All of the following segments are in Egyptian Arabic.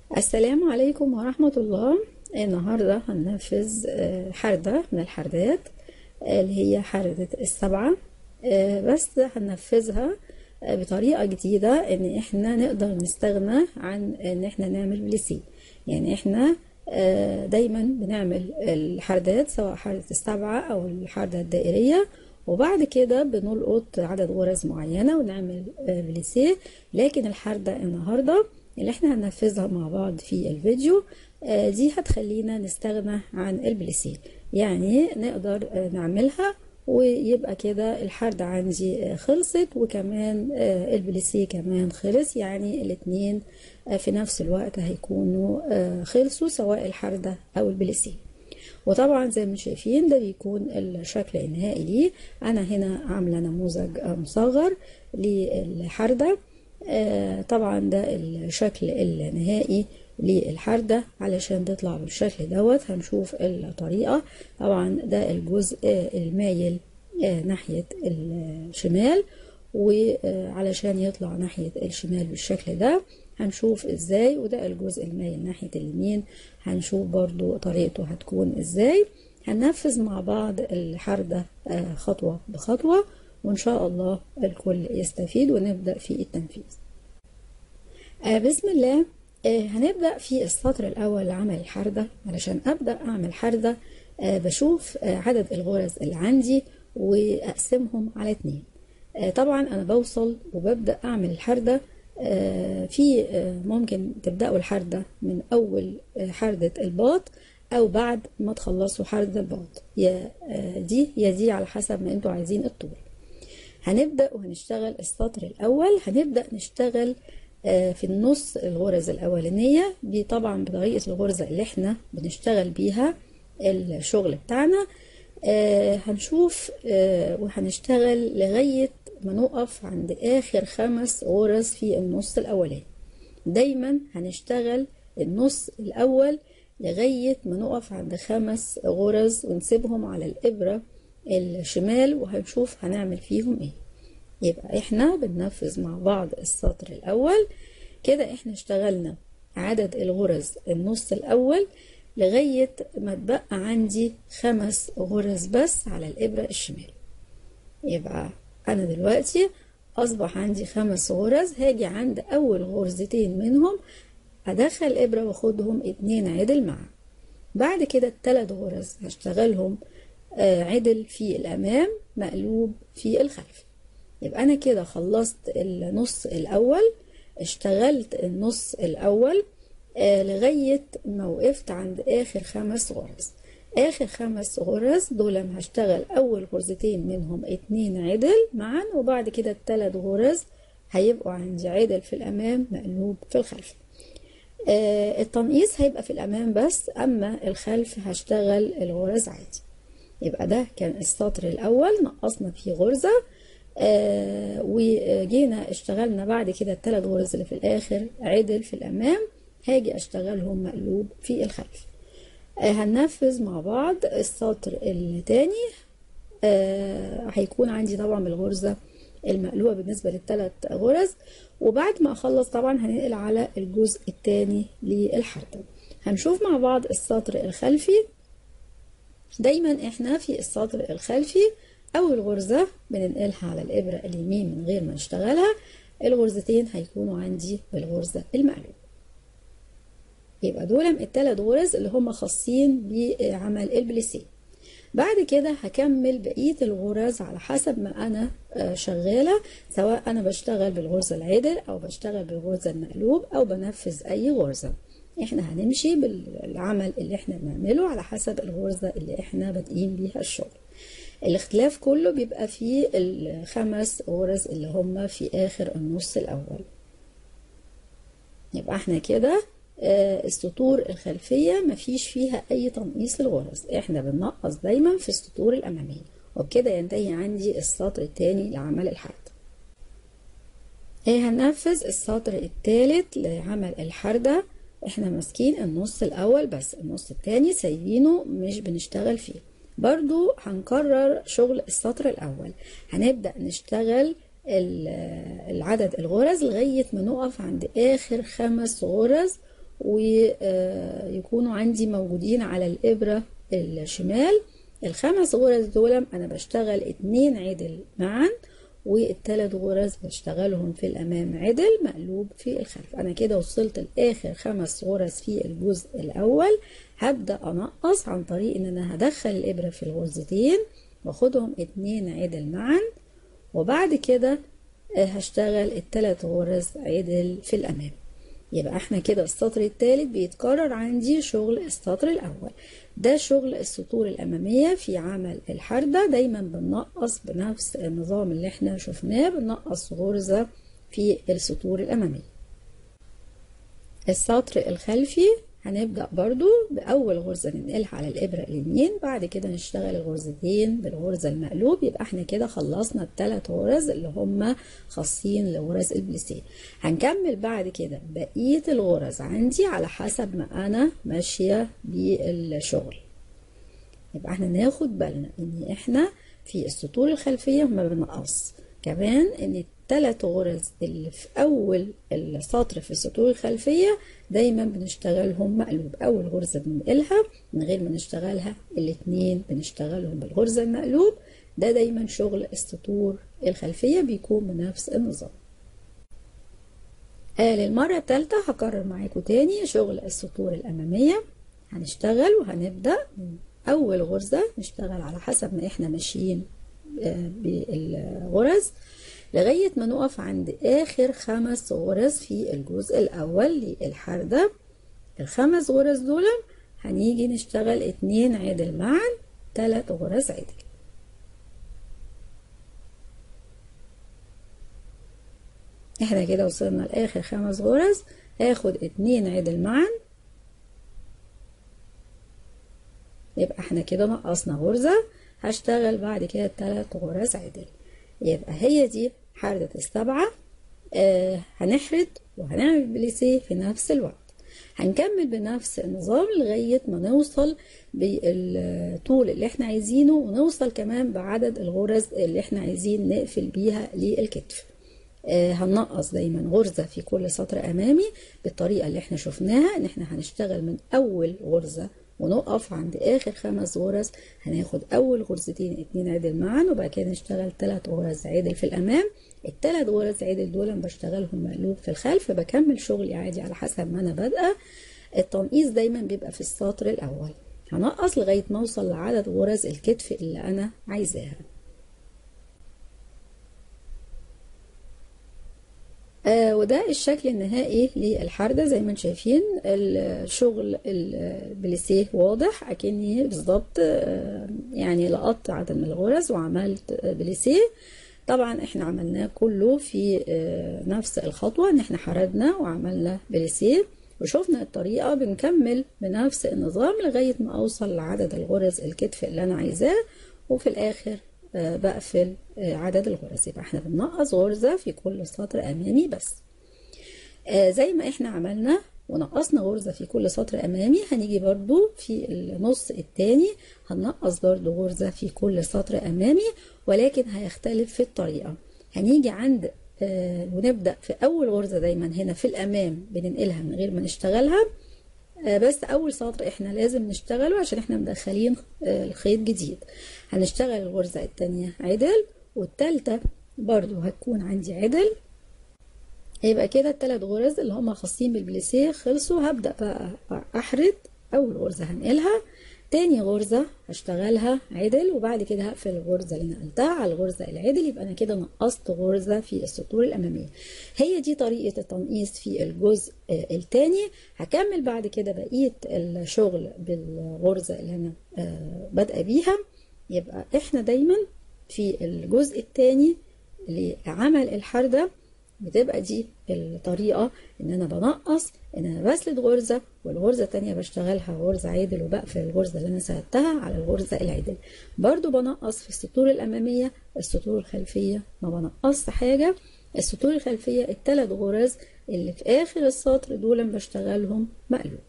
السلام عليكم ورحمة الله النهاردة هننفذ آه، حردة من الحردات آه، اللي هي حردة السبعة آه، بس هننفذها آه، بطريقة جديدة ان احنا نقدر نستغنى عن ان احنا نعمل بليسي يعني احنا آه، دايما بنعمل الحردات سواء حردة السبعة او الحردة الدائرية وبعد كده بنلقط عدد غرز معينة ونعمل آه، بليسيه لكن الحردة النهاردة اللي احنا هننفذها مع بعض في الفيديو آه، دي هتخلينا نستغنى عن البليسيه يعني نقدر آه، نعملها ويبقى كده الحردة عندي آه، خلصت وكمان آه، البليسيه كمان خلص يعني الاتنين آه، في نفس الوقت هيكونوا آه، خلصوا سواء الحردة او البليسيه وطبعا زي ما شايفين ده بيكون الشكل النهائي ليه انا هنا عامله نموذج آه، مصغر للحردة آه، طبعا ده الشكل النهائي للحردة علشان تطلع بالشكل دوت هنشوف الطريقة طبعا ده الجزء آه، المايل آه، ناحية الشمال وعلشان يطلع ناحية الشمال بالشكل ده هنشوف ازاي وده الجزء المايل ناحية اليمين هنشوف برضو طريقته هتكون ازاي هننفذ مع بعض الحردة آه، خطوة بخطوة وإن شاء الله الكل يستفيد ونبدأ في التنفيذ آه، بسم الله آه، هنبدأ في السطر الأول لعمل الحردة علشان أبدأ أعمل حردة آه، بشوف آه، عدد الغرز اللي عندي وأقسمهم على اتنين آه، طبعا أنا بوصل وببدأ أعمل الحردة آه، في آه، ممكن تبدأوا الحردة من أول آه، حردة الباط أو بعد ما تخلصوا حردة الباط يا آه، دي يا دي على حسب ما انتوا عايزين الطول هنبدأ وهنشتغل السطر الأول هنبدأ نشتغل آه، في النص الغرز الأولانية دي طبعا بطريقة الغرزة اللي احنا بنشتغل بيها الشغل بتاعنا آه، هنشوف آه، وهنشتغل لغاية ما نقف عند آخر خمس غرز في النص الأولاني دايما هنشتغل النص الأول لغاية ما نقف عند خمس غرز ونسيبهم على الإبرة الشمال وهنشوف هنعمل فيهم ايه يبقى احنا بننفذ مع بعض السطر الأول كده احنا اشتغلنا عدد الغرز النص الأول لغاية ما اتبقى عندي خمس غرز بس على الإبرة الشمال يبقى أنا دلوقتي أصبح عندي خمس غرز هاجي عند أول غرزتين منهم أدخل إبرة وأخدهم اتنين عدل معا بعد كده التلات غرز هشتغلهم آه، عدل في الأمام مقلوب في الخلف يبقى أنا كده خلصت النص الأول اشتغلت النص الأول آه، لغاية ما وقفت عند آخر خمس غرز آخر خمس غرز دول هشتغل أول غرزتين منهم اتنين عدل معا وبعد كده التلات غرز هيبقوا عندي عدل في الأمام مقلوب في الخلف آه، التنقيص هيبقى في الأمام بس أما الخلف هشتغل الغرز عادي يبقى ده كان السطر الأول نقصنا فيه غرزة آه وجينا اشتغلنا بعد كده الثلاث غرز اللي في الآخر عدل في الأمام هاجي أشتغلهم مقلوب في الخلف آه هننفذ مع بعض السطر التاني آه هيكون عندي طبعا بالغرزة المقلوبة بالنسبة للثلاث غرز وبعد ما أخلص طبعا هننقل على الجزء الثاني للحردة هنشوف مع بعض السطر الخلفي دايما احنا في السطر الخلفي اول غرزة بننقلها على الابرة اليمين من غير ما نشتغلها الغرزتين هيكونوا عندي بالغرزة المقلوبة يبقى دول التلات غرز اللي هم خاصين بعمل البليسيه بعد كده هكمل بقية الغرز على حسب ما أنا آه، شغالة سواء أنا بشتغل بالغرزة العدل أو بشتغل بالغرزة المقلوب أو بنفذ أي غرزة احنا هنمشي بالعمل اللي احنا بنعمله على حسب الغرزة اللي احنا بادئين بيها الشغل الاختلاف كله بيبقى في الخمس غرز اللي هم في آخر النص الأول يبقى احنا كده آه، السطور الخلفية مفيش فيها أي تنقيص للغرز احنا بننقص دايما في السطور الأمامية وبكده ينتهي عندي السطر الثاني لعمل الحرد آه، هننفذ السطر الثالث لعمل الحردة احنا ماسكين النص الأول بس النص الثاني سايبينه مش بنشتغل فيه برضو هنكرر شغل السطر الأول هنبدأ نشتغل ال- العدد الغرز لغاية ما نقف عند آخر خمس غرز ويكونوا عندي موجودين على الإبرة الشمال الخمس غرز دول أنا بشتغل اتنين عدل معا والتلات غرز بشتغلهم في الأمام عدل مقلوب في الخلف أنا كده وصلت لآخر خمس غرز في الجزء الأول هبدأ أنقص عن طريق إن أنا هدخل الإبرة في الغرزتين واخدهم اتنين عدل معا وبعد كده هشتغل التلات غرز عدل في الأمام يبقى احنا كده السطر الثالث بيتكرر عندي شغل السطر الأول ده شغل السطور الأمامية في عمل الحردة دايما بننقص بنفس النظام اللي احنا شفناه بننقص غرزة في السطور الأمامية السطر الخلفي هنبدأ برضو بأول غرزة ننقلها على الإبرة اليمين بعد كده نشتغل الغرزتين بالغرزة المقلوب يبقى احنا كده خلصنا الثلاث غرز اللي هم خاصين لغرز البليسيه هنكمل بعد كده بقية الغرز عندي على حسب ما أنا ماشية بالشغل يبقى احنا ناخد بالنا ان احنا في السطور الخلفية ما بنقص كمان ان الثلاث غرز اللي في اول السطر في السطور الخلفية دايما بنشتغلهم مقلوب اول غرزة بننقلها من غير ما نشتغلها الاتنين بنشتغلهم بالغرزة المقلوب ده دايما شغل السطور الخلفية بيكون بنفس النظام آه للمرة الثالثة هكرر معاكم تاني شغل السطور الأمامية هنشتغل وهنبدأ من أول غرزة نشتغل على حسب ما احنا ماشيين آه بالغرز لغاية ما نقف عند آخر خمس غرز في الجزء الأول للحردة الخمس غرز دول هنيجي نشتغل اتنين عدل معا تلات غرز عدل احنا كده وصلنا لآخر خمس غرز هاخد اتنين عدل معا يبقى احنا كده نقصنا غرزة هشتغل بعد كده تلات غرز عدل يبقى هي دي حردة السبعة آه هنحرد وهنعمل بليسيه في نفس الوقت هنكمل بنفس النظام لغاية ما نوصل بالطول اللي احنا عايزينه ونوصل كمان بعدد الغرز اللي احنا عايزين نقفل بيها للكتف آه هننقص دايما غرزة في كل سطر أمامي بالطريقة اللي احنا شفناها ان احنا هنشتغل من أول غرزة ونقف عند آخر خمس غرز هناخد أول غرزتين اتنين عدل معا وبعد كده نشتغل تلات غرز عدل في الأمام التلات غرز عدل دول بشتغلهم مقلوب في الخلف بكمل شغلي عادي على حسب ما أنا بادئة التنقيص دايما بيبقى في السطر الأول هنقص لغاية ما أوصل لعدد غرز الكتف اللي أنا عايزاها آه وده الشكل النهائي للحردة زي ما انتم شايفين الشغل البليسيه واضح اكني بالظبط آه يعني لقطت عدد من الغرز وعملت بليسيه طبعا احنا عملناه كله في آه نفس الخطوة ان احنا حردنا وعملنا بليسيه وشفنا الطريقة بنكمل بنفس النظام لغاية ما اوصل لعدد الغرز الكتف اللي انا عايزاه وفي الاخر بقفل عدد الغرز يبقى احنا بننقص غرزة في كل سطر أمامي بس زي ما احنا عملنا ونقصنا غرزة في كل سطر أمامي هنيجي برضو في النص التاني هننقص برضو غرزة في كل سطر أمامي ولكن هيختلف في الطريقة هنيجي عند ونبدأ في أول غرزة دايما هنا في الأمام بننقلها من غير ما نشتغلها بس اول سطر احنا لازم نشتغله عشان احنا مدخلين الخيط جديد هنشتغل الغرزة التانية عدل والتالتة برضو هتكون عندي عدل يبقى كده التلات غرز اللي هما خاصين بالبليسيه خلصوا هبدأ بقى احرد اول غرزة هنقلها تاني غرزة هشتغلها عدل وبعد كده هقفل الغرزة اللي نقلتها على الغرزة العدل يبقى أنا كده نقصت غرزة في السطور الأمامية هي دي طريقة التنقيص في الجزء التاني هكمل بعد كده بقية الشغل بالغرزة اللي أنا بادئة بيها يبقى إحنا دايما في الجزء التاني لعمل الحردة بتبقى دي الطريقة ان انا بنقص ان انا بسلد غرزة والغرزة التانية بشتغلها غرزة عدل وبقفل الغرزة اللي انا سردتها على الغرزة العدل برضو بنقص في السطور الامامية السطور الخلفية ما بنقص حاجة السطور الخلفية التلات غرز اللي في اخر السطر دول بشتغلهم مقلوب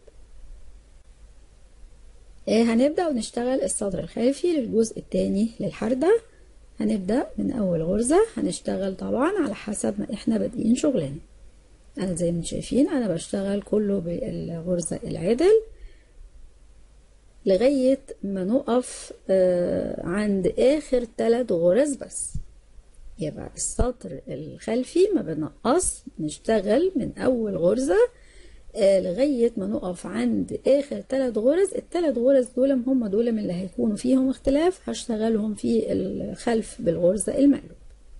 هنبدأ ونشتغل السطر الخلفي للجزء التاني للحردة هنبدأ من أول غرزة هنشتغل طبعا على حسب ما احنا بادئين شغلنا انا زي ما انتم شايفين انا بشتغل كله بالغرزة العدل لغاية ما نقف آه عند اخر ثلاث غرز بس يبقى السطر الخلفي ما بنقص نشتغل من اول غرزة آه لغاية ما نقف عند آخر ثلاث غرز الثلاث غرز دول هم دول من اللي هيكونوا فيهم اختلاف هشتغلهم في الخلف بالغرزة المقلوب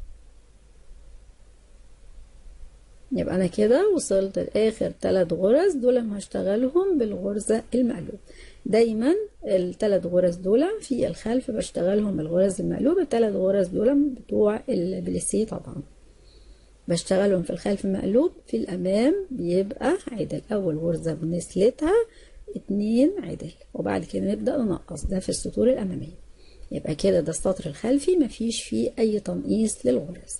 يبقى أنا كده وصلت لآخر ثلاث غرز دول هشتغلهم بالغرزة المقلوب دايما الثلاث غرز دول في الخلف بشتغلهم بالغرز المقلوب الثلاث غرز دول بتوع البليسيه طبعا بشتغلهم في الخلف مقلوب في الأمام بيبقى عدل أول غرزة بنسلتها اتنين عدل وبعد كده نبدأ ننقص ده في السطور الأمامية يبقى كده ده السطر الخلفي مفيش فيه أي تنقيص للغرز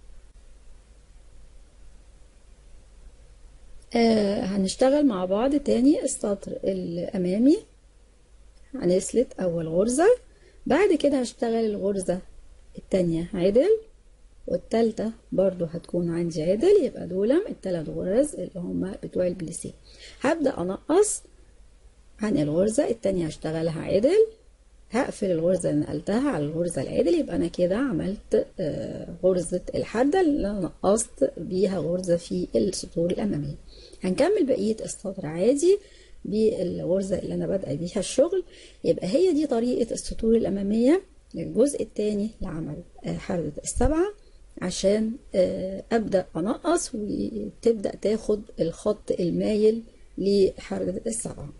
آه هنشتغل مع بعض تاني السطر الأمامي هنسلت أول غرزة بعد كده هشتغل الغرزة التانية عدل والتالتة برضو هتكون عندي عدل يبقى دول التلات غرز اللي هما بتوع البليسيه هبدأ أنقص عن الغرزة التانية هشتغلها عدل هقفل الغرزة اللي نقلتها على الغرزة العدل يبقى أنا كده عملت غرزة الحردة اللي أنا نقصت بيها غرزة في السطور الأمامية هنكمل بقية السطر عادي بالغرزة اللي أنا بادئة بيها الشغل يبقى هي دي طريقة السطور الأمامية للجزء الثاني لعمل حردة السبعة عشان أبدأ أنقص وتبدأ تاخد الخط المايل لحردة السبعة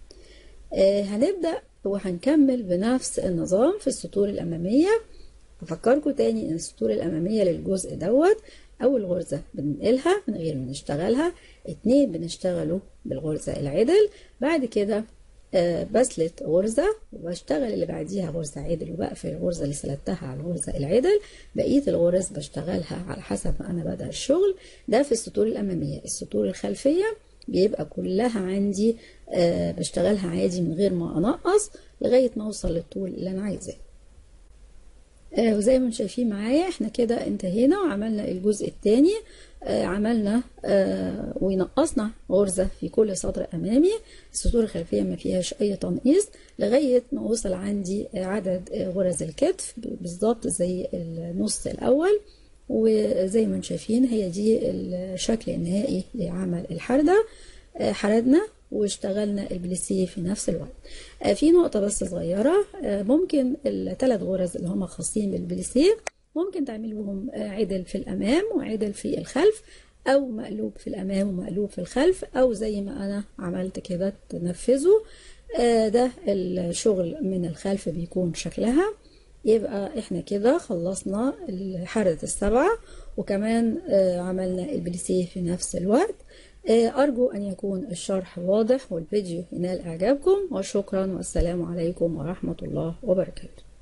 هنبدأ وهنكمل بنفس النظام في السطور الأمامية أفكركم تاني إن السطور الأمامية للجزء دوت أول غرزة بننقلها من غير ما نشتغلها اتنين بنشتغله بالغرزة العدل بعد كده آه بسلت غرزة وبشتغل اللي بعديها غرزة عدل وبقفل الغرزة اللي سلتها على الغرزة العدل بقية الغرز بشتغلها على حسب ما أنا بدأ الشغل ده في السطور الأمامية السطور الخلفية بيبقى كلها عندي آه بشتغلها عادي من غير ما أنقص لغاية ما أوصل للطول اللي أنا عايزاه آه وزي ما انتم شايفين معايا احنا كده انتهينا وعملنا الجزء الثاني آه عملنا آه ونقصنا غرزة في كل سطر أمامي السطور الخلفية ما فيهاش أي تنقيص لغاية ما وصل عندي عدد غرز الكتف بالظبط زي النص الأول وزي ما انتم شايفين هي دي الشكل النهائي لعمل الحردة حردنا واشتغلنا البليسيه في نفس الوقت في نقطة بس صغيرة ممكن الثلاث غرز اللي هم خاصين بالبليسيه ممكن تعملوهم عدل في الأمام وعدل في الخلف أو مقلوب في الأمام ومقلوب في الخلف أو زي ما أنا عملت كده تنفذوا ده الشغل من الخلف بيكون شكلها يبقى احنا كده خلصنا حردة السبعة وكمان عملنا البليسيه في نفس الوقت أرجو أن يكون الشرح واضح والفيديو ينال إعجابكم وشكرا والسلام عليكم ورحمة الله وبركاته